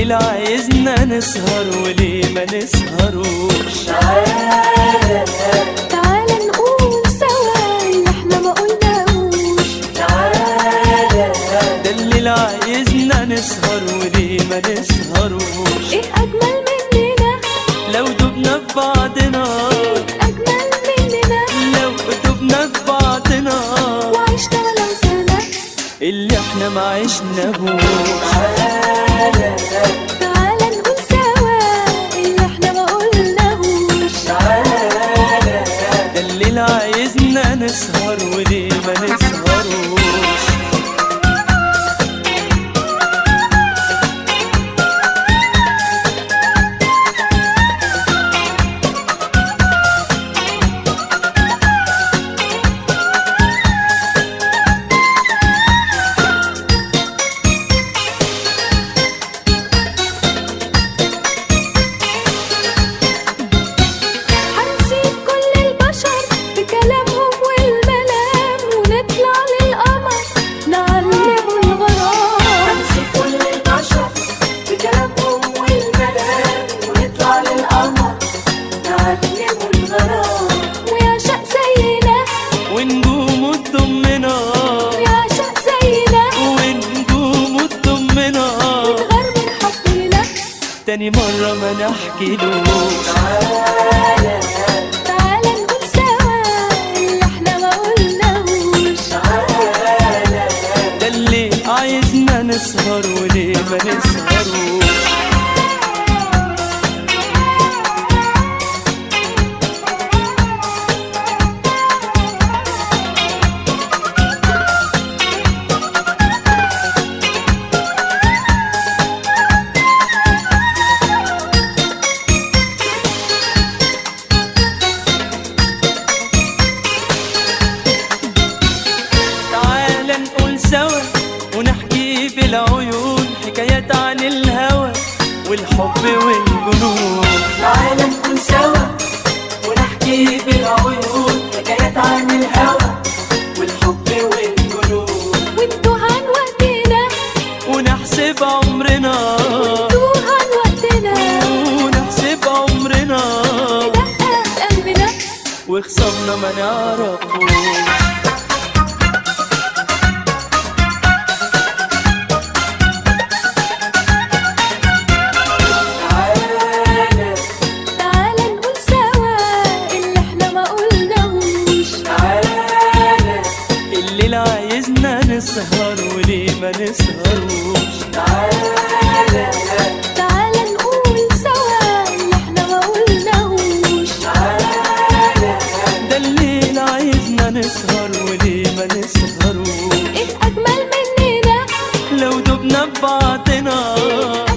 الليل عايزنا نسهر وليه ما نسهروش تعالى تعالى نقول سوا اللي احنا ما قلناهوش تعالى ده الليل عايزنا نسهر وليه ما نسهروش ايه اجمل مننا لو دبنا في بعضنا ايه اجمل مننا لو دبنا في بعضنا وعشنا ولو سنة اللي احنا ما عشناهوش تعالى نقول سوا اللي احنا ما قلناهوش ده الليل عايزنا نسهر وليه ما نسهروش هنسيب كل البشر بكلامهم والملام ونطلع للقمر نعلمه الغرام هنسيب كل البشر بكلامهم والملام ونطلع للقمر نعلمه الغرام ويعشق زينا ونجوم تضمنا ويعشق زينا ونجوم تضمنا ونغير من حبنا تاني مرة ما نحكيلوش تعالى نقول سوا اللي احنا ما قلناهوش ده اللي عايزنا نسهر وليه ما نسهروش تعالى نقول سوا ونحكي بالعيون حكايات عن الهوى والحب والجنون تعالى نكون سوا ونحكي بالعيون حكايات عن الهوى والحب والجنون وانتوا عن وقتنا ونحسب عمرنا انتوا عن وقتنا ونحسب عمرنا دقة قلبنا وخصمنا ما نعرفوش تعالى تعالى نقول سوا اللي احنا ما قلناهوش تعالى الليل عايزنا نسهر وليه ما نسهروش تعالى تعالى نقول سوا اللي احنا ما قلناهوش تعالى ده الليل عايزنا نسهر وليه ما نسهروش ايه اجمل مننا لو دبنا في بعضنا